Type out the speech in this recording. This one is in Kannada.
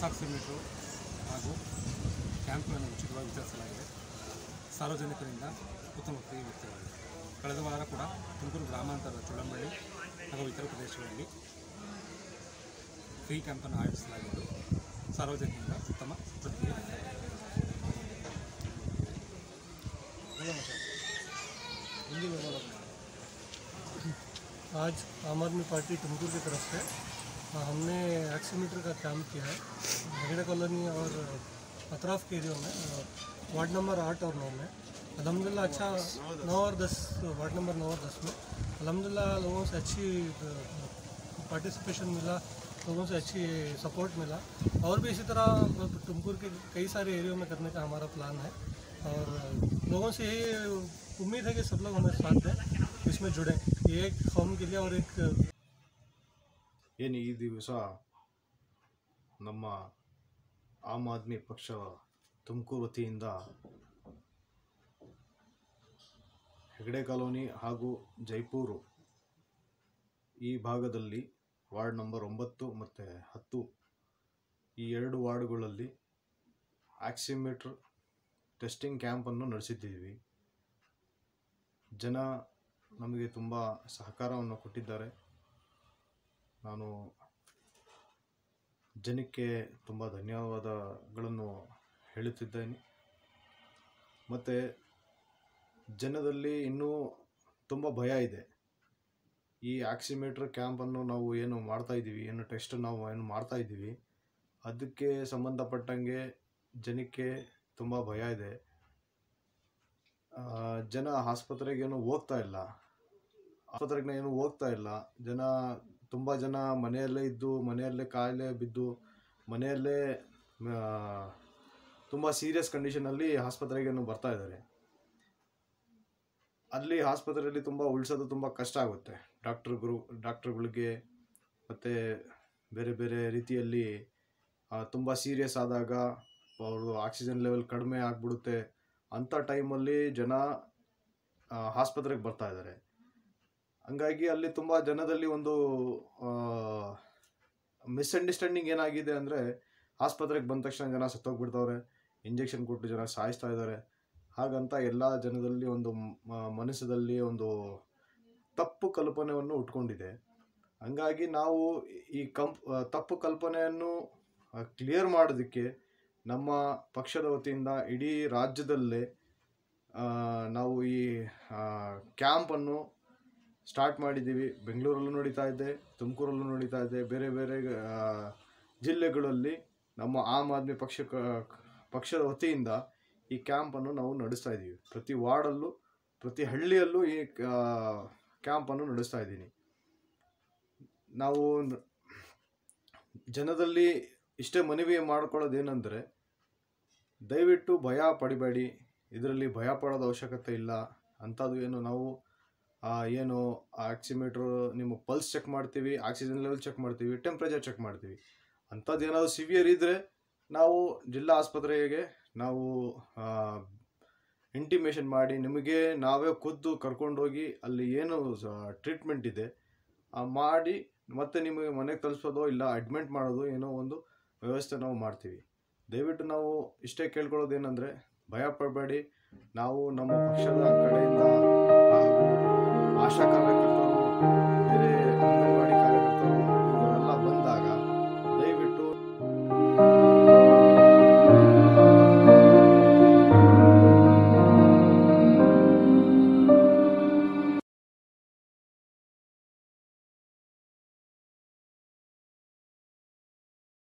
ಪಲ್ಸ್ ಆಕ್ಸಿಮೀಟ್ರು ಹಾಗೂ ಕ್ಯಾಂಪ್ಗಳನ್ನು ಉಚಿತವಾಗಿ ವಿತರಿಸಲಾಗಿದೆ ಸಾರ್ವಜನಿಕರಿಂದ ಉತ್ತಮ ಪ್ರತಿಕ್ರಿಯೆ ವ್ಯಕ್ತವಾಗಿದೆ ಕಳೆದ ವಾರ ಕೂಡ ತುಮಕೂರು ಗ್ರಾಮಾಂತರದ ಚುಳಂಬಳ್ಳಿ ಹಾಗೂ ಇತರ ಪ್ರದೇಶಗಳಲ್ಲಿ ಫ್ರೀ ಕ್ಯಾಂಪನ್ನು ಆಯೋಜಿಸಲಾಗಿದ್ದು ಸಾರ್ವಜನಿಕರಿಂದ ಉತ್ತಮ ಪ್ರತಿಕ್ರಿಯೆ ವ್ಯಕ್ತವಾಗಿದೆ आज आम आदमी पार्टी टुमकुर की तरफ से अ, हमने एक्सीमीटर का कैंप किया है झगड़े कॉलोनी और अतराफ के एरियो में अ, वार्ड नंबर आठ और नौ में अलहमदिल्ला अच्छा नौ और दस वार्ड नंबर नौ और दस में अलहमदिल्ला लोगों से अच्छी पार्टिसिपेशन मिला लोगों से अच्छी सपोर्ट मिला और भी इसी तरह टुमकुर के कई सारे एरियो में करने का हमारा प्लान है और लोगों से यही उम्मीद है कि सब लोग हमारे साथ दें इसमें जुड़ें ये एक कौम के लिए और एक ಏನು ಈ ದಿವಸ ನಮ್ಮ ಆಮ್ ಆದ್ಮಿ ಪಕ್ಷ ತುಮಕೂರು ವತಿಯಿಂದ ಹೆಗಡೆ ಕಾಲೋನಿ ಹಾಗೂ ಜೈಪುರು ಈ ಭಾಗದಲ್ಲಿ ವಾರ್ಡ್ ನಂಬರ್ ಒಂಬತ್ತು ಮತ್ತು ಹತ್ತು ಈ ಎರಡು ವಾರ್ಡ್ಗಳಲ್ಲಿ ಆಕ್ಸಿಮೀಟ್ರ್ ಟೆಸ್ಟಿಂಗ್ ಕ್ಯಾಂಪನ್ನು ನಡೆಸಿದ್ದೀವಿ ಜನ ನಮಗೆ ತುಂಬ ಸಹಕಾರವನ್ನು ಕೊಟ್ಟಿದ್ದಾರೆ ನಾನು ಜನಕ್ಕೆ ತುಂಬ ಧನ್ಯವಾದಗಳನ್ನು ಹೇಳುತ್ತಿದ್ದೇನೆ ಮತ್ತು ಜನದಲ್ಲಿ ಇನ್ನೂ ತುಂಬ ಭಯ ಇದೆ ಈ ಆಕ್ಸಿಮೀಟ್ರ್ ಕ್ಯಾಂಪನ್ನು ನಾವು ಏನು ಮಾಡ್ತಾ ಇದ್ದೀವಿ ಏನು ಟೆಸ್ಟ್ ನಾವು ಏನು ಮಾಡ್ತಾ ಇದ್ದೀವಿ ಅದಕ್ಕೆ ಸಂಬಂಧಪಟ್ಟಂಗೆ ಜನಕ್ಕೆ ತುಂಬ ಭಯ ಇದೆ ಆ, ಜನ ಆಸ್ಪತ್ರೆಗೇನು ಹೋಗ್ತಾ ಇಲ್ಲ ಆಸ್ಪತ್ರೆಗೆ ಏನು ಹೋಗ್ತಾ ಇಲ್ಲ ಜನ ತುಂಬ ಜನ ಮನೆಯಲ್ಲೇ ಇದ್ದು ಮನೆಯಲ್ಲೇ ಕಾಯಿಲೆ ಬಿದ್ದು ಮನೆಯಲ್ಲೇ ತುಂಬ ಸೀರಿಯಸ್ ಕಂಡೀಷನಲ್ಲಿ ಆಸ್ಪತ್ರೆಗೇನು ಬರ್ತಾ ಇದ್ದಾರೆ ಅಲ್ಲಿ ಆಸ್ಪತ್ರೆಯಲ್ಲಿ ತುಂಬ ಉಳಿಸೋದು ತುಂಬ ಕಷ್ಟ ಆಗುತ್ತೆ ಡಾಕ್ಟ್ರುಗಳು ಡಾಕ್ಟ್ರುಗಳಿಗೆ ಮತ್ತು ಬೇರೆ ಬೇರೆ ರೀತಿಯಲ್ಲಿ ತುಂಬ ಸೀರಿಯಸ್ ಆದಾಗ ಅವ್ರದ್ದು ಆಕ್ಸಿಜನ್ ಲೆವೆಲ್ ಕಡಿಮೆ ಆಗಿಬಿಡುತ್ತೆ ಅಂಥ ಟೈಮಲ್ಲಿ ಜನ ಆ, ಆಸ್ಪತ್ರೆಗೆ ಬರ್ತಾ ಇದ್ದಾರೆ ಹಂಗಾಗಿ ಅಲ್ಲಿ ತುಂಬ ಜನದಲ್ಲಿ ಒಂದು ಮಿಸ್ಅಂಡರ್ಸ್ಟ್ಯಾಂಡಿಂಗ್ ಏನಾಗಿದೆ ಅಂದರೆ ಆಸ್ಪತ್ರೆಗೆ ಬಂದ ತಕ್ಷಣ ಜನ ಸತ್ತೋಗ್ಬಿಡ್ತವ್ರೆ ಇಂಜೆಕ್ಷನ್ ಕೊಟ್ಟು ಜನ ಸಾಯಿಸ್ತಾ ಇದ್ದಾರೆ ಹಾಗಂತ ಎಲ್ಲ ಜನದಲ್ಲಿ ಒಂದು ಮ- ಮನಸ್ಸಲ್ಲಿ ಒಂದು ತಪ್ಪು ಕಲ್ಪನೆಯನ್ನು ಉಟ್ಕೊಂಡಿದೆ ಹಂಗಾಗಿ ನಾವು ಈ ಕಂಪ್ ಆ, ತಪ್ಪು ಕಲ್ಪನೆಯನ್ನು ಕ್ಲಿಯರ್ ಮಾಡೋದಕ್ಕೆ ನಮ್ಮ ಪಕ್ಷದ ವತಿಯಿಂದ ಇಡೀ ರಾಜ್ಯದಲ್ಲೇ ಆ, ನಾವು ಈ ಕ್ಯಾಂಪನ್ನು ಸ್ಟಾರ್ಟ್ ಮಾಡಿದ್ದೀವಿ ಬೆಂಗಳೂರಲ್ಲೂ ನಡೀತಾ ಇದೆ ತುಮಕೂರಲ್ಲೂ ನಡೀತಾ ಇದೆ ಬೇರೆ ಬೇರೆ ಆ, ಜಿಲ್ಲೆಗಳಲ್ಲಿ ನಮ್ಮ ಆಮ್ ಆದ್ಮಿ ಪಕ್ಷ ಪಕ್ಷದ ವತಿಯಿಂದ ಈ ಕ್ಯಾಂಪನ್ನು ನಾವು ನಡೆಸ್ತಾ ಇದ್ದೀವಿ ಪ್ರತಿ ವಾರ್ಡಲ್ಲೂ ಪ್ರತಿ ಹಳ್ಳಿಯಲ್ಲೂ ಈ ಕ್ಯಾಂಪನ್ನು ನಡೆಸ್ತಾ ಇದ್ದೀನಿ ನಾವು ನ- ಜನದಲ್ಲಿ ಇಷ್ಟೇ ಮನವಿ ಮಾಡ್ಕೊಳ್ಳೋದೇನೆಂದರೆ ದಯವಿಟ್ಟು ಭಯ ಪಡಿಬೇಡಿ ಇದರಲ್ಲಿ ಭಯ ಪಡೋದು ಅವಶ್ಯಕತೆ ಇಲ್ಲ ಅಂಥದ್ದು ಏನು ನಾವು ಆ, ಏನು ಆಕ್ಸಿಮೀಟ್ರು ನಿಮ್ಮ ಪಲ್ಸ್ ಚೆಕ್ ಮಾಡ್ತೀವಿ ಆಕ್ಸಿಜನ್ ಲೆವೆಲ್ ಚೆಕ್ ಮಾಡ್ತೀವಿ ಟೆಂಪ್ರೇಚರ್ ಚೆಕ್ ಮಾಡ್ತೀವಿ ಅಂಥದ್ದು ಏನಾದರೂ ಸಿವಿಯರ್ ಇದ್ದರೆ ನಾವು ಜಿಲ್ಲಾ ಆಸ್ಪತ್ರೆಗೆ ನಾವು ಇಂಟಿಮೇಷನ್ ಮಾಡಿ ನಿಮಗೆ ನಾವೇ ಖುದ್ದು ಕರ್ಕೊಂಡೋಗಿ ಅಲ್ಲಿ ಏನು ಟ್ರೀಟ್ಮೆಂಟ್ ಇದೆ ಆ ಮಾಡಿ ಮತ್ತೆ ನಿಮಗೆ ಮನೆಗೆ ತಲುಪಿಸೋದು ಇಲ್ಲ ಅಡ್ಮಿಟ್ ಮಾಡೋದು ಏನೋ ಒಂದು ವ್ಯವಸ್ಥೆ ನಾವು ಮಾಡ್ತೀವಿ ದಯವಿಟ್ಟು ನಾವು ಇಷ್ಟೇ ಕೇಳ್ಕೊಳ್ಳೋದೇನೆಂದರೆ ಭಯ ಪಡಬೇಡಿ ನಾವು ನಮ್ಮ ಪಕ್ಷದ ಕಡೆಯಿಂದ